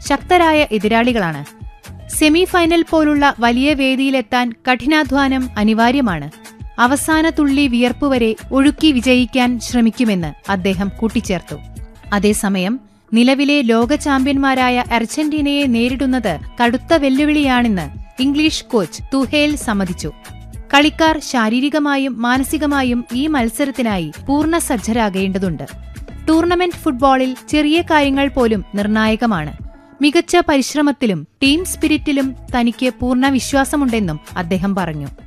ശക്തരായ എതിരാളികളാണ് semi final പോലുള്ള വലിയ വേദിയിലെത്താൻ കഠിനാധ്വാനം അനിവാര്യമാണ് അവസാന തുള്ളി വിയർപ്പ് വരെ ഒഴുക്കി വിജയിക്കാൻ ശ്രമിക്കുമെന്ന് അദ്ദേഹം കൂട്ടിച്ചേർത്തു അതേസമയം നിലവിലെ ലോക ചാമ്പ്യന്മാരായ അർജന്റീനയെ നേരിടുന്നത് കടുത്ത വെല്ലുവിളിയാണെന്ന് ഇംഗ്ലീഷ് കോച്ച് തുഹേൽ സമ്മതിച്ചു കളിക്കാർ ശാരീരികമായും മാനസികമായും ഈ മത്സരത്തിനായി പൂർണ്ണ സജ്ജരാകേണ്ടതുണ്ട് ടൂർണമെന്റ് ഫുട്ബോളിൽ ചെറിയ കാര്യങ്ങൾ പോലും നിർണായകമാണ് മികച്ച പരിശ്രമത്തിലും ടീം സ്പിരിറ്റിലും തനിക്ക് പൂർണ്ണ വിശ്വാസമുണ്ടെന്നും അദ്ദേഹം പറഞ്ഞു